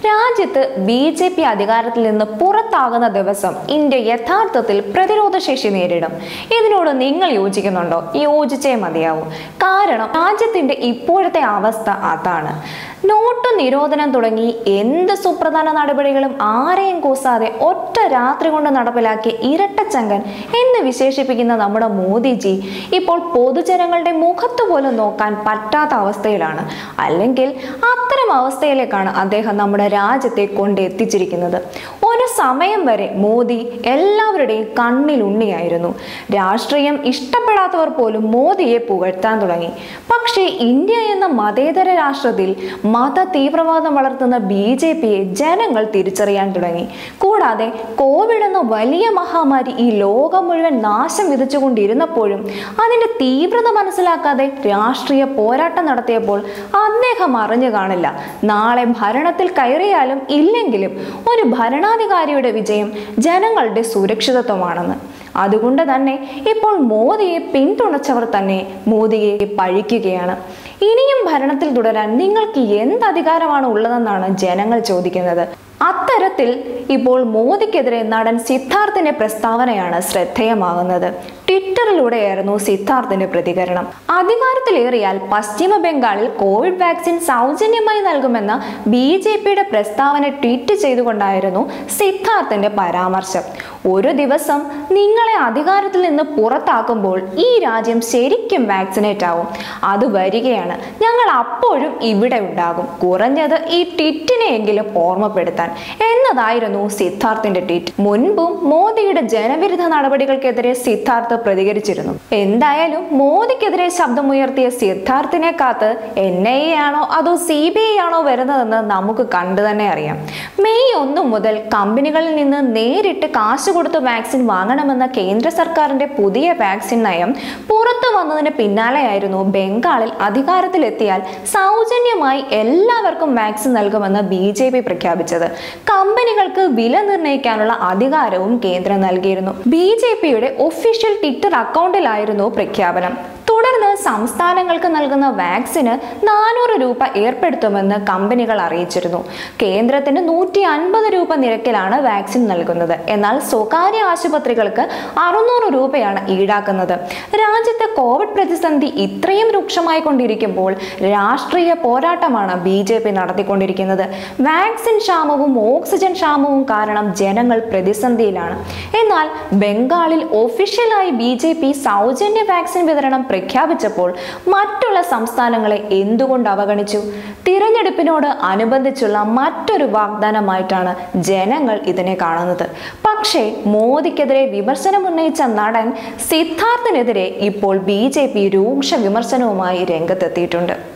രാജ്യത്ത് B J P അധികാരത്തിൽ നിന്ന് പുറത്താകുന്ന ദിവസം ഇന്ത്യ യഥാർത്ഥത്തിൽ പ്രതിരോധ ശേഷി നേരിടും ഇതിനോട് നിങ്ങൾ യോജിക്കുന്നുണ്ടോ യോജിച്ചേ മതിയാവൂ കാരണം രാജ്യത്തിന്റെ ഇപ്പോഴത്തെ അവസ്ഥ അതാണ് നോട്ട് നിരോധനം തുടങ്ങി എന്ത് സുപ്രധാന നടപടികളും ആരെയും കൂസാതെ ഒറ്റ രാത്രി കൊണ്ട് നടപ്പിലാക്കിയ ഇരട്ടച്ചങ്കൻ എന്ന് വിശേഷിപ്പിക്കുന്ന നമ്മുടെ മോദിജി ഇപ്പോൾ പൊതുജനങ്ങളുടെ മുഖത്ത് പോലും നോക്കാൻ പറ്റാത്ത അവസ്ഥയിലാണ് അല്ലെങ്കിൽ അത്തരം അവസ്ഥയിലേക്കാണ് അദ്ദേഹം നമ്മുടെ രാജ്യത്തെ കൊണ്ട് എത്തിച്ചിരിക്കുന്നത് ഒരു സമയം വരെ മോദി എല്ലാവരുടെയും കണ്ണിൽ ഉണ്ണിയായിരുന്നു രാഷ്ട്രീയം ഇഷ്ടപ്പെടാത്തവർ പോലും മോദിയെ പുകഴ്ത്താൻ തുടങ്ങി പക്ഷേ ഇന്ത്യ എന്ന മതേതര രാഷ്ട്രത്തിൽ മത തീവ്രവാദം വളർത്തുന്ന ബി ജെ പിയെ ജനങ്ങൾ തിരിച്ചറിയാൻ തുടങ്ങി കൂടാതെ കോവിഡ് എന്ന വലിയ മഹാമാരി ഈ ലോകം മുഴുവൻ നാശം വിതച്ചുകൊണ്ടിരുന്നപ്പോഴും അതിന്റെ തീവ്രത മനസ്സിലാക്കാതെ രാഷ്ട്രീയ പോരാട്ടം നടത്തിയപ്പോൾ അദ്ദേഹം അറിഞ്ഞു കാണില്ല നാളെ ഭരണത്തിൽ കയറിയാലും ഇല്ലെങ്കിലും ഒരു ഭരണാധികാരിയുടെ വിജയം ജനങ്ങളുടെ സുരക്ഷിതത്വമാണെന്ന് അതുകൊണ്ട് തന്നെ ഇപ്പോൾ മോദിയെ പിന്തുണച്ചവർ തന്നെ മോദിയെ പഴിക്കുകയാണ് ഇനിയും ഭരണത്തിൽ തുടരാൻ നിങ്ങൾക്ക് എന്ത് അധികാരമാണ് ഉള്ളതെന്നാണ് ജനങ്ങൾ ചോദിക്കുന്നത് അത്തരത്തിൽ ഇപ്പോൾ മോദിക്കെതിരെ നടൻ സിദ്ധാർത്ഥിന്റെ പ്രസ്താവനയാണ് ശ്രദ്ധേയമാകുന്നത് ട്വിറ്ററിലൂടെയായിരുന്നു സിദ്ധാർത്ഥിന്റെ പ്രതികരണം അധികാരത്തിലേറിയാൽ പശ്ചിമ ബംഗാളിൽ കോവിഡ് വാക്സിൻ സൗജന്യമായി നൽകുമെന്ന ബി ജെ പിയുടെ പ്രസ്താവന ട്വീറ്റ് ചെയ്തുകൊണ്ടായിരുന്നു സിദ്ധാർത്ഥിന്റെ പരാമർശം ഒരു ദിവസം നിങ്ങളെ അധികാരത്തിൽ നിന്ന് പുറത്താക്കുമ്പോൾ ഈ രാജ്യം ശരിക്കും വാക്സിനേറ്റ് ആവും അത് വരികയാണ് ഞങ്ങൾ അപ്പോഴും ഇവിടെ ഉണ്ടാകും കുറഞ്ഞത് ഈ ട്വിറ്റിനെയെങ്കിലും ഓർമ്മപ്പെടുത്താൻ എന്നതായിരുന്നു സിദ്ധാർത്ഥിന്റെ ട്വീറ്റ് മുൻപും മോദിയുടെ ജനവിരുദ്ധ നടപടികൾക്കെതിരെ സിദ്ധാർത്ഥ് പ്രതികരിച്ചിരുന്നു എന്തായാലും മോദിക്കെതിരെ ശബ്ദമുയർത്തിയ സിദ്ധാർത്ഥിനെ കാത്ത് എൻ ഐ എ ആണോ അതോ സി ബി ഐ ആണോ വരുന്നതെന്ന് നമുക്ക് കണ്ടു തന്നെ അറിയാം മെയ് ഒന്ന് മുതൽ കമ്പനികളിൽ നിന്ന് നേരിട്ട് കാശ് കൊടുത്ത് വാക്സിൻ വാങ്ങണമെന്ന കേന്ദ്ര സർക്കാരിന്റെ പുതിയ വാക്സിൻ നയം പുറത്തു വന്നതിന് പിന്നാലെയായിരുന്നു ബംഗാളിൽ അധികാരത്തിലെത്തിയാൽ സൗജന്യമായി എല്ലാവർക്കും വാക്സിൻ നൽകുമെന്ന് ബി ജെ പി പ്രഖ്യാപിച്ചത് കമ്പനികൾക്ക് വില നിർണ്ണയിക്കാനുള്ള അധികാരവും കേന്ദ്രം നൽകിയിരുന്നു ബി ജെ പിയുടെ ഒഫീഷ്യൽ ട്വിറ്റർ അക്കൗണ്ടിലായിരുന്നു പ്രഖ്യാപനം തുടർന്ന് സംസ്ഥാനങ്ങൾക്ക് നൽകുന്ന വാക്സിന് നാനൂറ് രൂപ ഏർപ്പെടുത്തുമെന്ന് കമ്പനികൾ അറിയിച്ചിരുന്നു കേന്ദ്രത്തിന് നൂറ്റി അൻപത് രൂപ നിരക്കിലാണ് വാക്സിൻ നൽകുന്നത് എന്നാൽ സ്വകാര്യ ആശുപത്രികൾക്ക് അറുന്നൂറ് രൂപയാണ് ഈടാക്കുന്നത് രാജ്യത്ത് കോവിഡ് പ്രതിസന്ധി ഇത്രയും രൂക്ഷമായി കൊണ്ടിരിക്കുമ്പോൾ രാഷ്ട്രീയ പോരാട്ടമാണ് ബി ജെ പി നടത്തിക്കൊണ്ടിരിക്കുന്നത് വാക്സിൻ ക്ഷാമവും ഓക്സിജൻ ക്ഷാമവും കാരണം ജനങ്ങൾ പ്രതിസന്ധിയിലാണ് എന്നാൽ ബംഗാളിൽ ഒഫീഷ്യലായി ബി ജെ പി സൗജന്യ വാക്സിൻ വിതരണം പ്രഖ്യാപിച്ചപ്പോൾ മറ്റുള്ള സംസ്ഥാനങ്ങളെ എന്തുകൊണ്ട് അവഗണിച്ചു തിരഞ്ഞെടുപ്പിനോട് അനുബന്ധിച്ചുള്ള മറ്റൊരു വാഗ്ദാനമായിട്ടാണ് ജനങ്ങൾ ഇതിനെ കാണുന്നത് പക്ഷേ മോദിക്കെതിരെ വിമർശനം ഉന്നയിച്ച നടൻ സിദ്ധാർത്ഥിനെതിരെ ഇപ്പോൾ ബി രൂക്ഷ വിമർശനവുമായി രംഗത്തെത്തിയിട്ടുണ്ട്